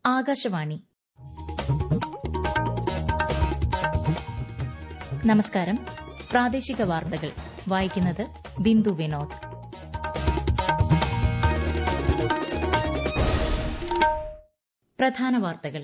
ആകാശവാണി നമസ്കാരം പ്രാദേശിക വാർത്തകൾ വായിക്കുന്നത് ബിന്ദു വിനോദ് പ്രധാന വാർത്തകൾ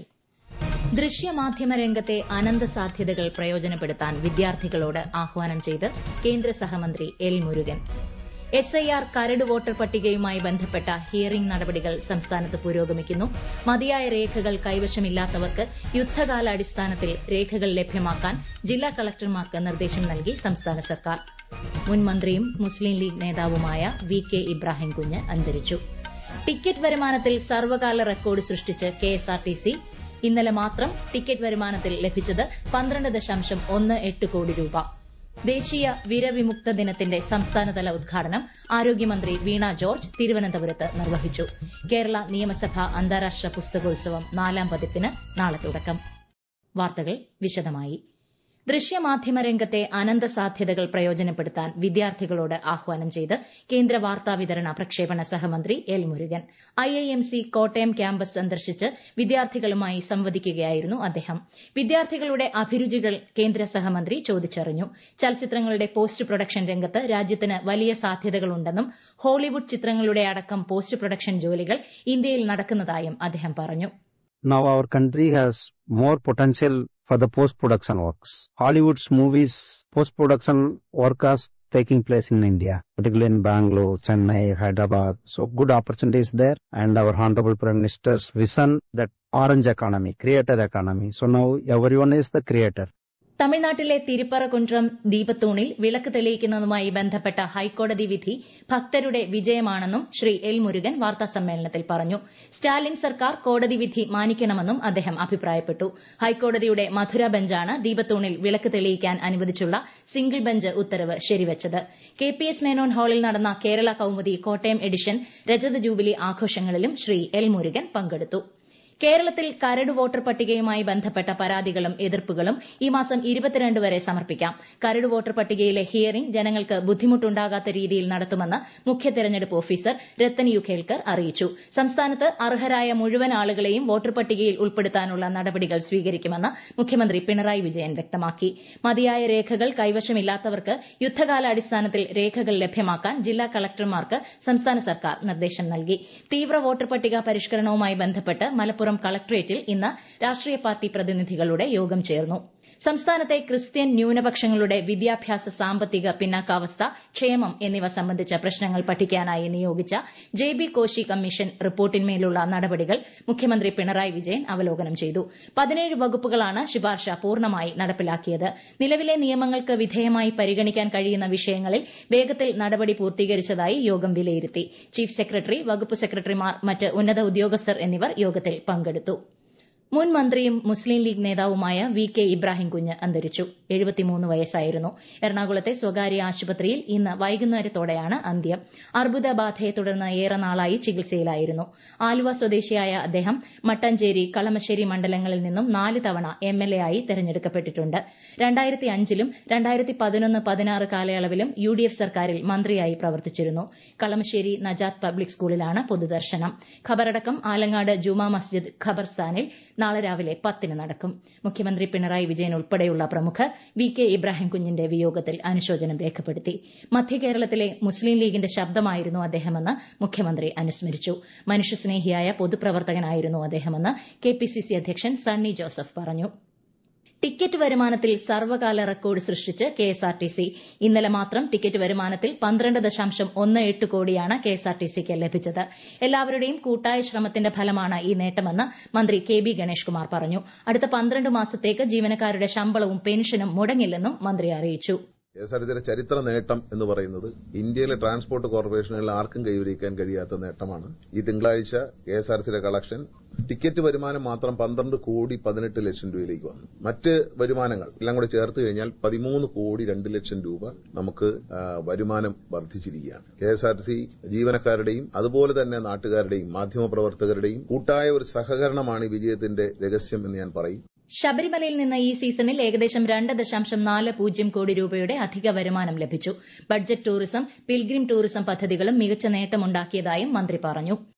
ദൃശ്യമാധ്യമ രംഗത്തെ അനന്ത സാധ്യതകൾ പ്രയോജനപ്പെടുത്താൻ വിദ്യാർത്ഥികളോട് ആഹ്വാനം ചെയ്ത് കേന്ദ്ര സഹമന്ത്രി L Murugan S I R കരട് വോട്ടർ പട്ടികയുമായി ബന്ധപ്പെട്ട ഹിയറിംഗ് നടപടികൾ സംസ്ഥാനത്ത് പുരോഗമിക്കുന്നു മതിയായ രേഖകൾ കൈവശമില്ലാത്തവർക്ക് യുദ്ധകാലാടിസ്ഥാനത്തിൽ രേഖകൾ ലഭ്യമാക്കാൻ ജില്ലാ കളക്ടർമാർക്ക് നിർദ്ദേശം നൽകി സംസ്ഥാന സർക്കാർ മുൻ മന്ത്രിയും മുസ്ലിം ലീഗ് നേതാവുമായ വി കെ ഇബ്രാഹിം കുഞ്ഞ് അന്തരിച്ചു ടിക്കറ്റ് വരുമാനത്തിൽ സർവകാല റെക്കോർഡ് സൃഷ്ടിച്ച് കെഎസ്ആർടിസി ഇന്നലെ മാത്രം ടിക്കറ്റ് വരുമാനത്തിൽ ലഭിച്ചത് പന്ത്രണ്ട് ദശാംശം ഒന്ന് എട്ട് കോടി രൂപ ദേശീയ വിരവിമുക്ത ദിനത്തിന്റെ സംസ്ഥാനതല ഉദ്ഘാടനം ആരോഗ്യമന്ത്രി വീണ ജോർജ് തിരുവനന്തപുരത്ത് നിർവഹിച്ചു കേരള നിയമസഭ അന്താരാഷ്ട്ര പുസ്തകോത്സവം നാലാം പതിപ്പിന് നാളെ തുടക്കം വാർത്തകൾ വിശദമായി ദൃശ്യമാധ്യമ രംഗത്തെ അനന്ത സാധ്യതകൾ പ്രയോജനപ്പെടുത്താൻ വിദ്യാർത്ഥികളോട് ആഹ്വാനം ചെയ്ത് കേന്ദ്ര വാർത്താവിതരണ പ്രക്ഷേപണ സഹമന്ത്രി L Murugan IIMC Kottayam campus സന്ദർശിച്ച് വിദ്യാർത്ഥികളുമായി സംവദിക്കുകയായിരുന്നു അദ്ദേഹം വിദ്യാർത്ഥികളുടെ അഭിരുചികൾ കേന്ദ്ര സഹമന്ത്രി ചോദിച്ചറിഞ്ഞു ചലച്ചിത്രങ്ങളുടെ പോസ്റ്റ് പ്രൊഡക്ഷൻ രംഗത്ത് രാജ്യത്തിന് വലിയ സാധ്യതകളുണ്ടെന്നും ഹോളിവുഡ് ചിത്രങ്ങളുടെ അടക്കം പോസ്റ്റ് പ്രൊഡക്ഷൻ ജോലികൾ ഇന്ത്യയിൽ നടക്കുന്നതായും അദ്ദേഹം പറഞ്ഞു Now our country has more potential for the post-production works. Hollywood's movies post-production work is taking place in India, particularly in Bangalore, Chennai, Hyderabad. So good opportunities there and our Honorable Prime Minister's vision that orange economy, creator economy. So now everyone is the creator. തമിഴ്നാട്ടിലെ തിരുപ്പറകുൻട്രം ദീപത്തൂണിൽ വിളക്ക് തെളിയിക്കുന്നതുമായി ബന്ധപ്പെട്ട ഹൈക്കോടതി വിധി ഭക്തരുടെ വിജയമാണെന്നും Shri L Murugan വാർത്താസമ്മേളനത്തിൽ പറഞ്ഞു സ്റ്റാലിൻ സർക്കാർ കോടതി വിധി മാനിക്കണമെന്നും അദ്ദേഹം അഭിപ്രായപ്പെട്ടു ഹൈക്കോടതിയുടെ മധുര ബെഞ്ചാണ് ദീപത്തൂണിൽ വിളക്ക് തെളിയിക്കാൻ അനുവദിച്ചുള്ള സിംഗിൾ ബെഞ്ച് ഉത്തരവ് ശരിവച്ചത് കെ പി എസ് മേനോൻ ഹാളിൽ നടന്ന കേരള കൌമുദി കോട്ടയം എഡിഷൻ രജത ജൂബിലി ആഘോഷങ്ങളിലും ശ്രീ എൽ മുരുകൻ പങ്കെടുത്തു കേരളത്തിൽ കരട് വോട്ടർ പട്ടികയുമായി ബന്ധപ്പെട്ട പരാതികളും എതിർപ്പുകളും ഈ മാസം ഇരുപത്തിരണ്ട് വരെ സമർപ്പിക്കാം കരട് വോട്ടർ പട്ടികയിലെ ഹിയറിംഗ് ജനങ്ങൾക്ക് ബുദ്ധിമുട്ടുണ്ടാകാത്ത രീതിയിൽ നടത്തുമെന്ന് മുഖ്യ തെരഞ്ഞെടുപ്പ് ഓഫീസർ രത്തൻ യു ഖേൽക്കർ അറിയിച്ചു സംസ്ഥാനത്ത് അർഹരായ മുഴുവൻ ആളുകളെയും വോട്ടർ പട്ടികയിൽ ഉൾപ്പെടുത്താനുള്ള നടപടികൾ സ്വീകരിക്കുമെന്ന് മുഖ്യമന്ത്രി പിണറായി വിജയൻ വ്യക്തമാക്കി മതിയായ രേഖകൾ കൈവശമില്ലാത്തവർക്ക് യുദ്ധകാലാടിസ്ഥാനത്തിൽ രേഖകൾ ലഭ്യമാക്കാൻ ജില്ലാ കളക്ടർമാർക്ക് സംസ്ഥാന സർക്കാർ നിർദ്ദേശം നൽകി തീവ്ര വോട്ടർ പട്ടിക പരിഷ്കരണവുമായി ബന്ധപ്പെട്ട് മലപ്പുറം കളക്ടറേറ്റിൽ ഇന്ന് രാഷ്ട്രീയ പാർട്ടി പ്രതിനിധികളുടെ യോഗം ചേർന്നു സംസ്ഥാനത്തെ ക്രിസ്ത്യൻ ന്യൂനപക്ഷങ്ങളുടെ വിദ്യാഭ്യാസ സാമ്പത്തിക പിന്നാക്കാവസ്ഥ ക്ഷേമം എന്നിവ സംബന്ധിച്ച പ്രശ്നങ്ങൾ പഠിക്കാനായി നിയോഗിച്ച ജെ ബി കോശി കമ്മീഷൻ റിപ്പോർട്ടിന്മേലുള്ള നടപടികൾ മുഖ്യമന്ത്രി പിണറായി വിജയൻ അവലോകനം ചെയ്തു പതിനേഴ് വകുപ്പുകളാണ് ശുപാർശ പൂർണ്ണമായി നടപ്പിലാക്കിയത് നിലവിലെ നിയമങ്ങൾക്ക് വിധേയമായി പരിഗണിക്കാൻ കഴിയുന്ന വിഷയങ്ങളിൽ വേഗത്തിൽ നടപടി പൂർത്തീകരിച്ചതായി യോഗം വിലയിരുത്തി ചീഫ് സെക്രട്ടറി വകുപ്പ് സെക്രട്ടറിമാർ മറ്റ് ഉന്നത ഉദ്യോഗസ്ഥർ എന്നിവർ യോഗത്തിൽ പങ്കെടുത്തു മുൻ മന്ത്രിയും മുസ്ലിം ലീഗ് നേതാവുമായ വി കെ ഇബ്രാഹിം കുഞ്ഞ് അന്തരിച്ചു എഴുപത്തിമൂന്ന് വയസ്സായിരുന്നു എറണാകുളത്തെ സ്വകാര്യ ആശുപത്രിയിൽ ഇന്ന് വൈകുന്നേരത്തോടെയാണ് അന്ത്യം അർബുദബാധയെ തുടർന്ന് ഏറെ നാളായി ചികിത്സയിലായിരുന്നു ആലുവ സ്വദേശിയായ അദ്ദേഹം മട്ടഞ്ചേരി കളമശ്ശേരി മണ്ഡലങ്ങളിൽ നിന്നും നാല് തവണ എം എൽ എ ആയി തെരഞ്ഞെടുക്കപ്പെട്ടിട്ടുണ്ട് രണ്ടായിരത്തി അഞ്ചിലും രണ്ടായിരത്തി പതിനൊന്ന് പതിനാറ് കാലയളവിലും യു ഡി എഫ് സർക്കാരിൽ മന്ത്രിയായി പ്രവർത്തിച്ചിരുന്നു കളമശ്ശേരി നജാത്ത് പബ്ലിക് സ്കൂളിലാണ് പൊതുദർശനം ഖബറടക്കം ആലങ്ങാട് ജുമാ മസ്ജിദ് ഖബർസ്ഥാനിൽ നാളെ രാവിലെ പത്തിന് നടക്കും മുഖ്യമന്ത്രി പിണറായി വിജയൻ ഉൾപ്പെടെയുള്ള പ്രമുഖർ വി കെ ഇബ്രാഹിം കുഞ്ഞിന്റെ വിയോഗത്തിൽ അനുശോചനം രേഖപ്പെടുത്തി മധ്യകേരളത്തിലെ മുസ്ലിം ലീഗിന്റെ ശബ്ദമായിരുന്നു അദ്ദേഹമെന്ന് മുഖ്യമന്ത്രി അനുസ്മരിച്ചു മനുഷ്യസ്നേഹിയായ പൊതുപ്രവർത്തകനായിരുന്നു അദ്ദേഹമെന്ന് കെ പി സി സി അധ്യക്ഷൻ സണ്ണി ജോസഫ് പറഞ്ഞു ടിക്കറ്റ് വരുമാനത്തിൽ സർവകാല റെക്കോർഡ് സൃഷ്ടിച്ച് കെഎസ്ആർടിസി ഇന്നലെ മാത്രം ടിക്കറ്റ് വരുമാനത്തിൽ പന്ത്രണ്ട് ദശാംശം ഒന്ന് എട്ട് കോടിയാണ് കെഎസ്ആർടിസിക്ക് ലഭിച്ചത് എല്ലാവരുടെയും കൂട്ടായ ശ്രമത്തിന്റെ ഫലമാണ് ഈ നേട്ടമെന്ന് മന്ത്രി കെ ബി ഗണേഷ് കുമാർ പറഞ്ഞു അടുത്ത പന്ത്രണ്ട് മാസത്തേക്ക് ജീവനക്കാരുടെ ശമ്പളവും പെൻഷനും മുടങ്ങില്ലെന്നും മന്ത്രി അറിയിച്ചു കെ എസ് ആർ ടിസിയുടെ ചരിത്ര നേട്ടം എന്ന് പറയുന്നത് ഇന്ത്യയിലെ ട്രാൻസ്പോർട്ട് കോർപ്പറേഷനുകളിൽ ആർക്കും കൈവരിക്കാൻ കഴിയാത്ത നേട്ടമാണ് ഈ തിങ്കളാഴ്ച കെ എസ് ആർ സിയുടെ കളക്ഷൻ ടിക്കറ്റ് വരുമാനം മാത്രം പന്ത്രണ്ട് കോടി പതിനെട്ട് ലക്ഷം രൂപയിലേക്ക് വന്നു മറ്റ് വരുമാനങ്ങൾ എല്ലാം കൂടി ചേർത്ത് കഴിഞ്ഞാൽ പതിമൂന്ന് കോടി രണ്ട് ലക്ഷം രൂപ നമുക്ക് വരുമാനം വർദ്ധിച്ചിരിക്കുകയാണ് കെ എസ് ആർ സി ജീവനക്കാരുടെയും അതുപോലെ തന്നെ നാട്ടുകാരുടെയും മാധ്യമപ്രവർത്തകരുടെയും കൂട്ടായ ഒരു സഹകരണമാണ് ഈ വിജയത്തിന്റെ രഹസ്യം എന്ന് ഞാൻ പറയും ശബരിമലയിൽ നിന്ന് ഈ സീസണിൽ ഏകദേശം രണ്ട് ദശാംശം നാല് പൂജ്യം കോടി രൂപയുടെ അധിക വരുമാനം ലഭിച്ചു ബഡ്ജറ്റ് ടൂറിസം പിൽഗ്രിം ടൂറിസം പദ്ധതികളും മികച്ച നേട്ടമുണ്ടാക്കിയതായും മന്ത്രി പറഞ്ഞു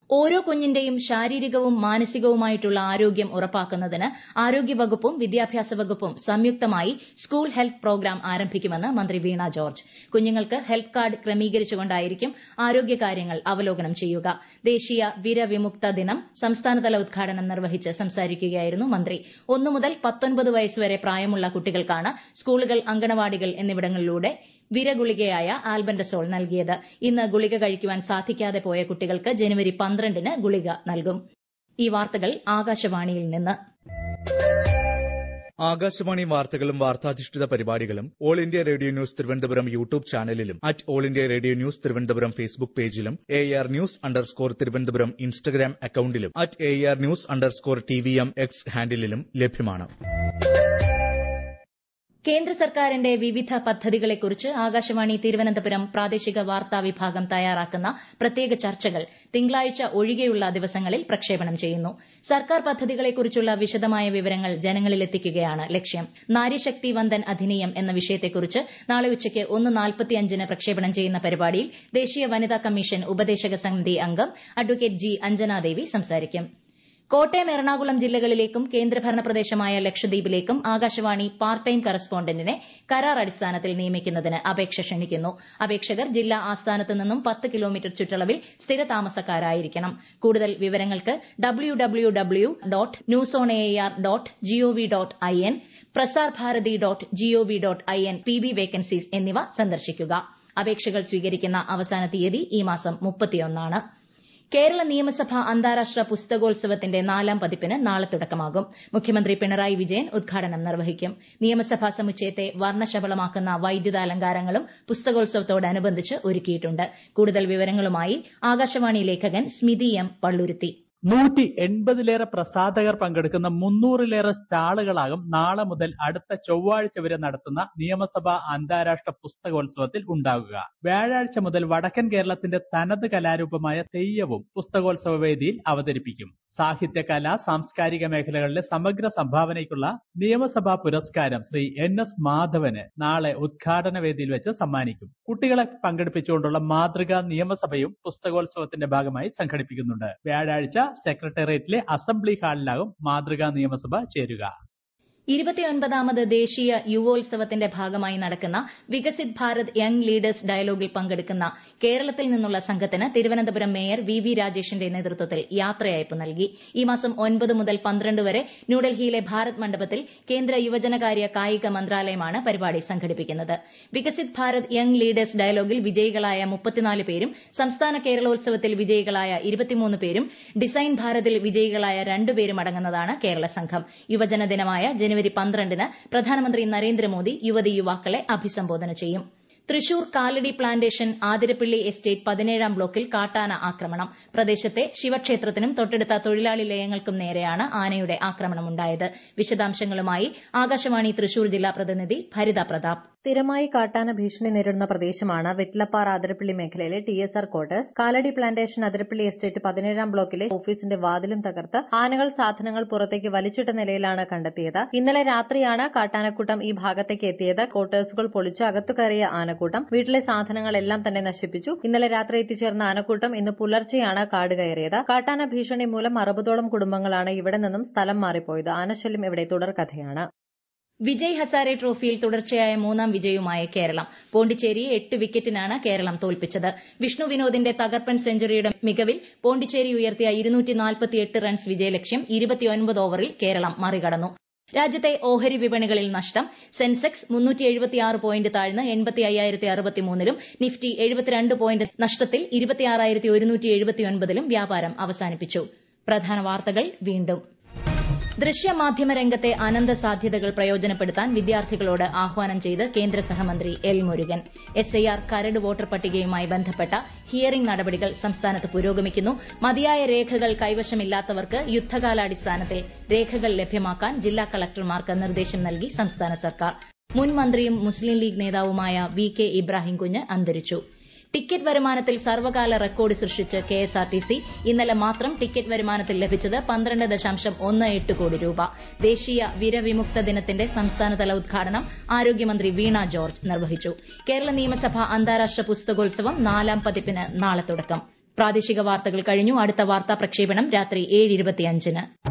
ഓരോ കുഞ്ഞിന്റെയും ശാരീരികവും മാനസികവുമായിട്ടുള്ള ആരോഗ്യം ഉറപ്പാക്കുന്നതിന് ആരോഗ്യവകുപ്പും വിദ്യാഭ്യാസ വകുപ്പും സംയുക്തമായി സ്കൂൾ ഹെൽത്ത് പ്രോഗ്രാം ആരംഭിക്കുമെന്ന് മന്ത്രി വീണ ജോർജ് കുഞ്ഞുങ്ങൾക്ക് ഹെൽത്ത് കാർഡ് ക്രമീകരിച്ചുകൊണ്ടായിരിക്കും ആരോഗ്യകാര്യങ്ങൾ അവലോകനം ചെയ്യുക ദേശീയ വിരവിമുക്ത ദിനം സംസ്ഥാനതല ഉദ്ഘാടനം നിർവഹിച്ച് സംസാരിക്കുകയായിരുന്നു മന്ത്രി ഒന്നു മുതൽ പത്തൊൻപത് വയസ്സുവരെ പ്രായമുള്ള കുട്ടികൾക്കാണ് സ്കൂളുകൾ അങ്കണവാടികൾ എന്നിവിടങ്ങളിലൂടെ വിരഗുളികയായ ആൽബൻഡസോൾ നൽകിയത് ഇന്ന് ഗുളിക കഴിക്കുവാൻ സാധിക്കാതെ പോയ കുട്ടികൾക്ക് ജനുവരി പന്ത്രണ്ടിന് ഗുളിക നൽകും ഈ വാർത്തകൾ ആകാശവാണിയിൽ നിന്ന് ആകാശവാണി വാർത്തകളും വാർത്താധിഷ്ഠിത പരിപാടികളും all India radio news Thiruvananthapuram YouTube ചാനലിലും at all India radio news Thiruvananthapuram Facebook പേജിലും A R news underscore Thiruvananthapuram Instagram അക്കൌണ്ടിലും at A R news underscore T V M X ഹാൻഡിലും ലഭ്യമാണ് കേന്ദ്ര സർക്കാരിന്റെ വിവിധ പദ്ധതികളെക്കുറിച്ച് ആകാശവാണി തിരുവനന്തപുരം പ്രാദേശിക വാർത്താ വിഭാഗം തയ്യാറാക്കുന്ന പ്രത്യേക ചർച്ചകൾ തിങ്കളാഴ്ച ഒഴികെയുള്ള ദിവസങ്ങളിൽ പ്രക്ഷേപണം ചെയ്യുന്നു സർക്കാർ പദ്ധതികളെക്കുറിച്ചുള്ള വിശദമായ വിവരങ്ങൾ ജനങ്ങളിലെത്തിക്കുകയാണ് ലക്ഷ്യം നാരിശക്തി വന്ദൻ അധിനിയം എന്ന വിഷയത്തെക്കുറിച്ച് നാളെ ഉച്ചയ്ക്ക് ഒന്ന് നാൽപ്പത്തിയഞ്ചിന് പ്രക്ഷേപണം ചെയ്യുന്ന പരിപാടിയിൽ ദേശീയ വനിതാ കമ്മീഷൻ ഉപദേശക സമിതി അംഗം അഡ്വക്കേറ്റ് ജി അഞ്ജനാദേവി സംസാരിക്കും കോട്ടയം എറണാകുളം ജില്ലകളിലേക്കും കേന്ദ്രഭരണ പ്രദേശമായ ലക്ഷദ്വീപിലേക്കും ആകാശവാണി പാർട്ട് ടൈം കറസ്പോണ്ടന്റിനെ കരാർ അടിസ്ഥാനത്തിൽ നിയമിക്കുന്നതിന് അപേക്ഷ ക്ഷണിക്കുന്നു അപേക്ഷകർ ജില്ലാ ആസ്ഥാനത്ത് നിന്നും പത്ത് കിലോമീറ്റർ ചുറ്റളവിൽ സ്ഥിരതാമസക്കാരായിരിക്കണം കൂടുതൽ വിവരങ്ങൾക്ക് W W W dot news on A R dot G O V dot I N Prasar Bharati dot G O V dot I N P B vacancies എന്നിവ സന്ദർശിക്കുക അപേക്ഷകൾ സ്വീകരിക്കുന്ന അവസാന തീയതി ഈ മാസം മുപ്പത്തിയൊന്നാണ് കേരള നിയമസഭ അന്താരാഷ്ട്ര പുസ്തകോത്സവത്തിന്റെ നാലാം പതിപ്പിന് നാളെ തുടക്കമാകും മുഖ്യമന്ത്രി പിണറായി വിജയൻ ഉദ്ഘാടനം നിർവഹിക്കും നിയമസഭാ സമുച്ചയത്തെ വർണ്ണശബളമാക്കുന്ന വൈദ്യുതാലങ്കാരങ്ങളും പുസ്തകോത്സവത്തോടനുബന്ധിച്ച് ഒരുക്കിയിട്ടുണ്ട് കൂടുതൽ വിവരങ്ങളുമായി ആകാശവാണി ലേഖകൻ സ്മിതി എം പള്ളുരുത്തി നൂറ്റി എൺപതിലേറെ പ്രസാധകർ പങ്കെടുക്കുന്ന മുന്നൂറിലേറെ സ്റ്റാളുകളാകും നാളെ മുതൽ അടുത്ത ചൊവ്വാഴ്ച വരെ നടത്തുന്ന നിയമസഭാ അന്താരാഷ്ട്ര പുസ്തകോത്സവത്തിൽ ഉണ്ടാകുക വ്യാഴാഴ്ച മുതൽ വടക്കൻ കേരളത്തിന്റെ തനത് കലാരൂപമായ തെയ്യവും പുസ്തകോത്സവ വേദിയിൽ അവതരിപ്പിക്കും സാഹിത്യ കല സാംസ്കാരിക മേഖലകളിലെ സമഗ്ര സംഭാവനയ്ക്കുള്ള നിയമസഭാ പുരസ്കാരം ശ്രീ എൻ എസ് മാധവന് നാളെ ഉദ്ഘാടന വേദിയിൽ വെച്ച് സമ്മാനിക്കും കുട്ടികളെ പങ്കെടുപ്പിച്ചുകൊണ്ടുള്ള മാതൃകാ നിയമസഭയും പുസ്തകോത്സവത്തിന്റെ ഭാഗമായി സംഘടിപ്പിക്കുന്നുണ്ട് വ്യാഴാഴ്ച സെക്രട്ടേറിയറ്റിലെ അസംബ്ലി ഹാളിലാകും മാതൃകാ നിയമസഭ ചേരുക ഇരുപത്തിയൊൻപതാമത് ദേശീയ യുവോത്സവത്തിന്റെ ഭാഗമായി നടക്കുന്ന വികസിത് ഭാരത് യങ് ലീഡേഴ്സ് ഡയലോഗിൽ പങ്കെടുക്കുന്ന കേരളത്തിൽ നിന്നുള്ള സംഘത്തിന് തിരുവനന്തപുരം മേയർ വി വി രാജേഷിന്റെ നേതൃത്വത്തിൽ യാത്രയയപ്പ് നൽകി ഈ മാസം ഒൻപത് മുതൽ പന്ത്രണ്ട് വരെ ന്യൂഡൽഹിയിലെ ഭാരത് മണ്ഡപത്തിൽ കേന്ദ്ര യുവജനകാര്യ കായിക മന്ത്രാലയമാണ് പരിപാടി സംഘടിപ്പിക്കുന്നത് വികസിത് ഭാരത് യങ് ലീഡേഴ്സ് ഡയലോഗിൽ വിജയികളായ മുപ്പത്തിനാല് പേരും സംസ്ഥാന കേരളോത്സവത്തിൽ വിജയികളായ ഇരുപത്തിമൂന്ന് പേരും ഡിസൈൻ ഭാരതിൽ വിജയികളായ രണ്ടുപേരും അടങ്ങുന്നതാണ് കേരള സംഘം യുവജന ദിനമായ ജനുവരി പന്ത്രണ്ടിന് പ്രധാനമന്ത്രി നരേന്ദ്രമോദി യുവതി യുവാക്കളെ അഭിസംബോധന ചെയ്യും തൃശൂർ കാലടി പ്ലാന്റേഷൻ ആതിരപ്പള്ളി എസ്റ്റേറ്റ് പതിനേഴാം ബ്ലോക്കിൽ കാട്ടാന ആക്രമണം പ്രദേശത്തെ ശിവക്ഷേത്രത്തിനും തൊട്ടടുത്ത തൊഴിലാളി ലയങ്ങൾക്കും നേരെയാണ് ആനയുടെ ആക്രമണമുണ്ടായത് വിശദാംശങ്ങളുമായി ആകാശവാണി തൃശൂർ ജില്ലാ പ്രതിനിധി ഭരിത പ്രതാപ് സ്ഥിരമായി കാട്ടാന ഭീഷണി നേരിടുന്ന പ്രദേശമാണ് വെറ്റിലപ്പാറ അതിരപ്പള്ളി മേഖലയിലെ T S R quarters Kalady plantation Athirappilly estate പതിനേഴാം ബ്ലോക്കിലെ ഓഫീസിന്റെ വാതിലും തകർത്ത് ആനകൾ സാധനങ്ങൾ പുറത്തേക്ക് വലിച്ചിട്ട നിലയിലാണ് കണ്ടെത്തിയത് ഇന്നലെ രാത്രിയാണ് കാട്ടാനക്കൂട്ടം ഈ ഭാഗത്തേക്ക് എത്തിയത് ക്വാർട്ടേഴ്സുകൾ പൊളിച്ച് അകത്തു കയറിയ ആനക്കൂട്ടം വീട്ടിലെ സാധനങ്ങളെല്ലാം തന്നെ നശിപ്പിച്ചു ഇന്നലെ രാത്രി എത്തിച്ചേർന്ന ആനക്കൂട്ടം ഇന്ന് പുലർച്ചെയാണ് കാട് കയറിയത് കാട്ടാന ഭീഷണി മൂലം അറുപതോളം കുടുംബങ്ങളാണ് ഇവിടെ നിന്നും സ്ഥലം മാറിപ്പോയത് ആനശല്യം ഇവിടെ തുടർക്കഥയാണ് വിജയ് ഹസാരെ ട്രോഫിയിൽ തുടർച്ചയായ മൂന്നാം വിജയവുമായ കേരളം പോണ്ടിച്ചേരിയെ എട്ട് വിക്കറ്റിനാണ് കേരളം തോൽപ്പിച്ചത് വിഷ്ണു വിനോദിന്റെ തകർപ്പൻ സെഞ്ചുറിയുടെ മികവിൽ പോണ്ടിച്ചേരി ഉയർത്തിയ റൺസ് വിജയലക്ഷ്യം ഇരുപത്തിയൊൻപത് ഓവറിൽ കേരളം മറികടന്നു രാജ്യത്തെ ഓഹരി വിപണികളിൽ നഷ്ടം സെൻസെക്സ് മുന്നൂറ്റി എഴുപത്തിയാറ് പോയിന്റ് താഴ്ന്ന് എൺപത്തി അയ്യായിരത്തി അറുപത്തിമൂന്നിലും നിഫ്റ്റി എഴുപത്തിരണ്ട് പോയിന്റ് നഷ്ടത്തിൽ ഇരുപത്തിയാറായിരത്തി ഒരുന്നൂറ്റി എഴുപത്തിയൊൻപതിലും വ്യാപാരം അവസാനിപ്പിച്ചു പ്രധാന വാർത്തകൾ വീണ്ടും ദൃശ്യമാധ്യമ രംഗത്തെ അനന്ത സാധ്യതകൾ പ്രയോജനപ്പെടുത്താൻ വിദ്യാർത്ഥികളോട് ആഹ്വാനം ചെയ്ത് കേന്ദ്ര സഹമന്ത്രി L Murugan S I R കരട് വോട്ടർ പട്ടികയുമായി ബന്ധപ്പെട്ട ഹിയറിംഗ് നടപടികൾ സംസ്ഥാനത്ത് പുരോഗമിക്കുന്നു മതിയായ രേഖകൾ കൈവശമില്ലാത്തവർക്ക് യുദ്ധകാലാടിസ്ഥാനത്തിൽ രേഖകൾ ലഭ്യമാക്കാൻ ജില്ലാ കളക്ടർമാർക്ക് നിർദ്ദേശം നൽകി സംസ്ഥാന സർക്കാർ മുൻ മന്ത്രിയും മുസ്ലിം ലീഗ് നേതാവുമായ വി കെ ഇബ്രാഹിം കുഞ്ഞ് അന്തരിച്ചു ടിക്കറ്റ് വരുമാനത്തിൽ സർവകാല റെക്കോർഡ് സൃഷ്ടിച്ച് കെഎസ്ആർടിസി ഇന്നലെ മാത്രം ടിക്കറ്റ് വരുമാനത്തിൽ ലഭിച്ചത് പന്ത്രണ്ട് ദശാംശം ഒന്ന് എട്ട് കോടി രൂപ ദേശീയ വിരവിമുക്ത ദിനത്തിന്റെ സംസ്ഥാനതല ഉദ്ഘാടനം ആരോഗ്യമന്ത്രി വീണ ജോർജ് നിർവഹിച്ചു കേരള നിയമസഭ അന്താരാഷ്ട്ര പുസ്തകോത്സവം നാലാം പതിപ്പിന് നാളെ തുടക്കം പ്രാദേശിക വാർത്തകൾ കഴിഞ്ഞു അടുത്ത വാർത്താ പ്രക്ഷേപണം രാത്രി ഏഴ് ഇരുപത്തിയഞ്ചിന്